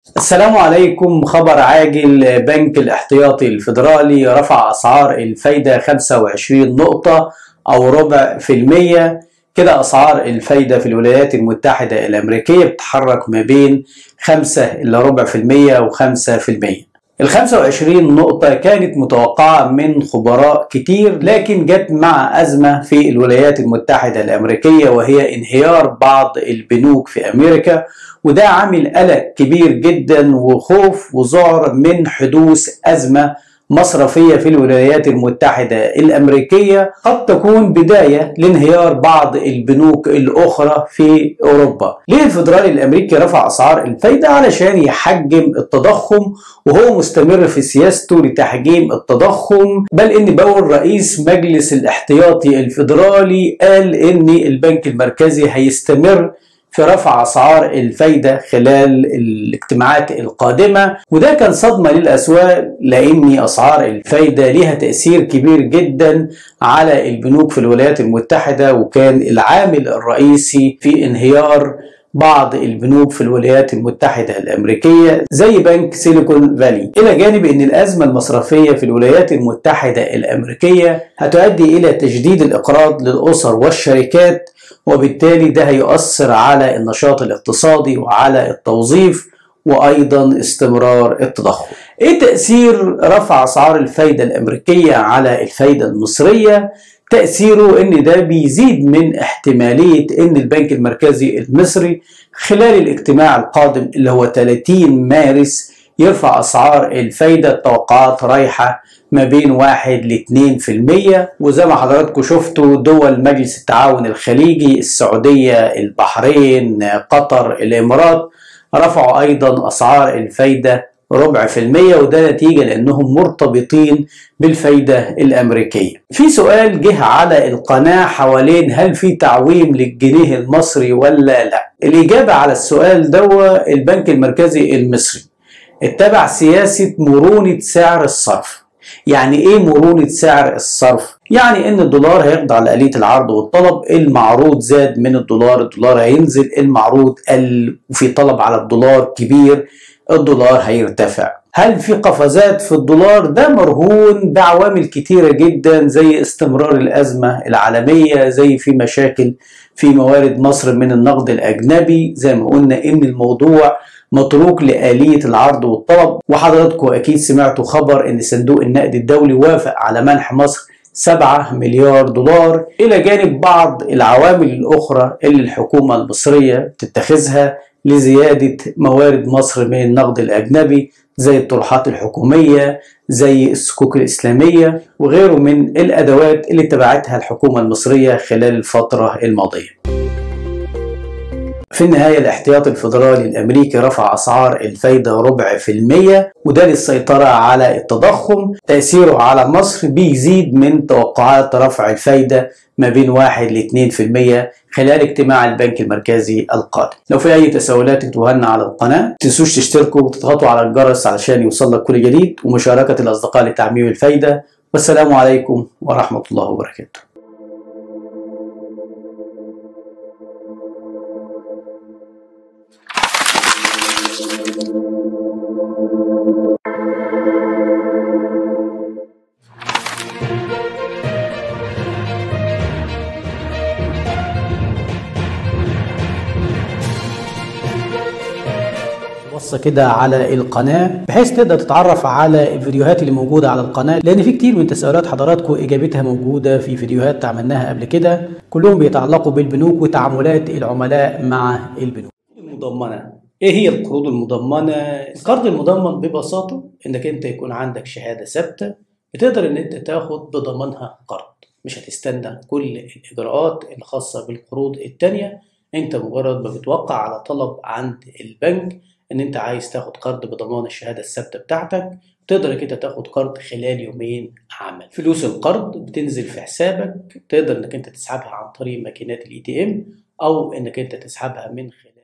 السلام عليكم خبر عاجل بنك الاحتياطي الفيدرالي رفع أسعار الفايدة 25 نقطة أو ربع في المية كده أسعار الفايدة في الولايات المتحدة الأمريكية بتتحرك ما بين 5 إلى ربع في المية و5 في المية ال 25 نقطة كانت متوقعة من خبراء كتير لكن جت مع أزمة في الولايات المتحدة الأمريكية وهي انهيار بعض البنوك في أمريكا وده عامل قلق كبير جدا وخوف وذعر من حدوث أزمة مصرفية في الولايات المتحدة الأمريكية قد تكون بداية لانهيار بعض البنوك الأخرى في أوروبا ليه الفدرالي الأمريكي رفع أسعار الفايدة علشان يحجم التضخم وهو مستمر في سياسته لتحجيم التضخم بل إن باول رئيس مجلس الاحتياطي الفدرالي قال إن البنك المركزي هيستمر في رفع اسعار الفايده خلال الاجتماعات القادمه وده كان صدمه للاسواق لان اسعار الفايده ليها تاثير كبير جدا على البنوك في الولايات المتحده وكان العامل الرئيسي في انهيار بعض البنوك في الولايات المتحدة الأمريكية زي بنك سيليكون فالي إلى جانب أن الأزمة المصرفية في الولايات المتحدة الأمريكية هتؤدي إلى تجديد الإقراض للأسر والشركات وبالتالي ده هيؤثر على النشاط الاقتصادي وعلى التوظيف وايضا استمرار التضخم. ايه تاثير رفع اسعار الفايده الامريكيه على الفايده المصريه؟ تاثيره ان ده بيزيد من احتماليه ان البنك المركزي المصري خلال الاجتماع القادم اللي هو 30 مارس يرفع اسعار الفايده التوقعات رايحه ما بين 1 ل 2% وزي ما حضراتكم شفتوا دول مجلس التعاون الخليجي السعوديه البحرين قطر الامارات رفعوا ايضا اسعار الفايده ربع في المية وده نتيجة لأنهم مرتبطين بالفايدة الأمريكية في سؤال جه على القناة حوالين هل في تعويم للجنيه المصري ولا لا الإجابة على السؤال ده البنك المركزي المصري اتبع سياسة مرونة سعر الصرف يعني ايه مرونة سعر الصرف؟ يعني ان الدولار هيخضع لآلية العرض والطلب المعروض زاد من الدولار الدولار هينزل المعروض قل وفي طلب على الدولار كبير الدولار هيرتفع هل في قفزات في الدولار ده مرهون بعوامل كتيرة جدا زي استمرار الأزمة العالمية زي في مشاكل في موارد مصر من النقد الأجنبي زي ما قلنا إن الموضوع متروك لآلية العرض والطلب وحضراتكم أكيد سمعتوا خبر إن صندوق النقد الدولي وافق على منح مصر 7 مليار دولار إلى جانب بعض العوامل الأخرى اللي الحكومة المصرية بتتخذها لزيادة موارد مصر من النقد الأجنبي زي الطروحات الحكومية زي الصكوك الإسلامية وغيره من الأدوات اللي اتبعتها الحكومة المصرية خلال الفترة الماضية في النهاية الاحتياط الفيدرالي الأمريكي رفع أسعار الفايدة ربع في المية وده للسيطرة على التضخم تأثيره على مصر بيزيد من توقعات رفع الفايدة ما بين 1 ل 2 في المية خلال اجتماع البنك المركزي القادم لو في أي تساؤلات اكتبوها لنا على القناة تنسوش تشتركوا وتضغطوا على الجرس علشان يوصل لك كل جديد ومشاركة الأصدقاء لتعميم الفايدة والسلام عليكم ورحمة الله وبركاته بصه كده على القناه بحيث تقدر تتعرف على الفيديوهات اللي موجوده على القناه لان في كتير من تساؤلات حضراتكم اجابتها موجوده في فيديوهات عملناها قبل كده كلهم بيتعلقوا بالبنوك وتعاملات العملاء مع البنوك المضمنه ايه هي القروض المضمنه القرض المضمن ببساطه انك انت يكون عندك شهاده ثابته بتقدر ان انت تاخد بضمانها قرض مش هتستنى كل الاجراءات الخاصه بالقروض التانيه انت مجرد ما بتوقع على طلب عند البنك ان انت عايز تاخد قرض بضمان الشهاده الثابته بتاعتك تقدر انك انت تاخد قرض خلال يومين عمل فلوس القرض بتنزل في حسابك تقدر انك انت تسحبها عن طريق ماكينات الاي تي ام او انك انت تسحبها من خلال